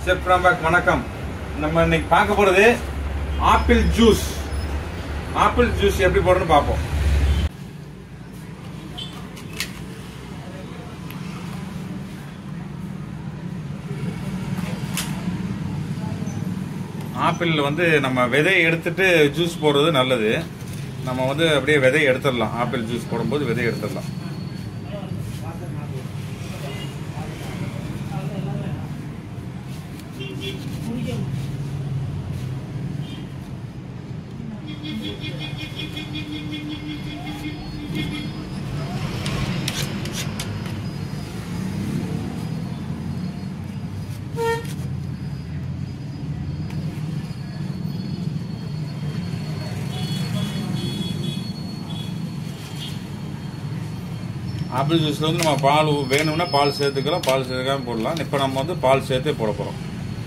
செப் ராம்பாக் வணக்கம் நம்ம இன்னைக்கு பார்க்க போறது ஆப்பிள் ஜூஸ் ஆப்பிள் ஜூஸ் எப்படி போடுறதுன்னு பார்ப்போம் ஆப்பிள் வந்து நம்ம விதையை எடுத்துட்டு ஜூஸ் போடுறது நல்லது நம்ம வந்து அப்படியே விதையை எடுத்துடலாம் ஆப்பிள் ஜூஸ் போடும்போது விதையை எடுத்துடலாம் ஆப்பிள் ஜூஸ்ல வந்து நம்ம பால் ஊ- வேணும்னா பால் சேர்த்துக்கலாம் பால் சேர்த்துக்காம போடலாம் இப்போ நம்ம வந்து பால் சேர்த்தே போட போறோம்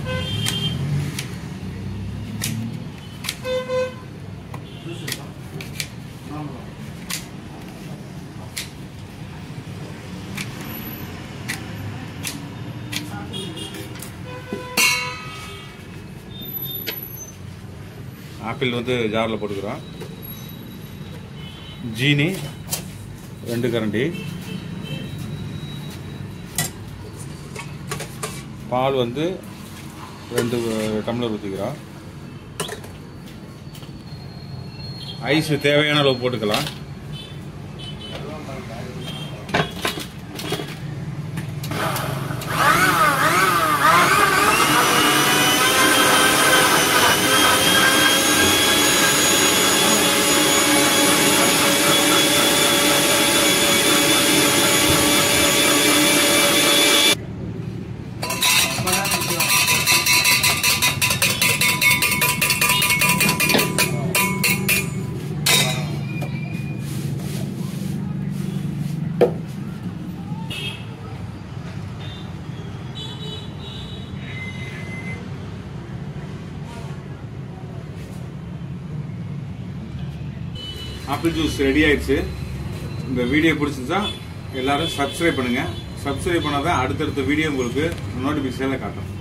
ஆப்பிள் வந்து ஜாரில் போட்டுக்கிறோம் ஜீனி ரெண்டு கரண்டி பால் வந்து ரெண்டு அஹ், டம்ளர் ஊற்றிக்கிறோம் ஐஸ் தேவையான அளவு போட்டுக்கலாம் ஆப்பிள் ஜூஸ் ரெடி ஆயிடுச்சு இந்த வீடியோ பிடிச்சிருந்தா எல்லாரும் சப்ஸ்கிரைப் பண்ணுங்க சப்ஸ்கிரைப் பண்ணாதான் அடுத்தடுத்த வீடியோ உங்களுக்கு நோட்டிபிகேஷன்ல காட்டும்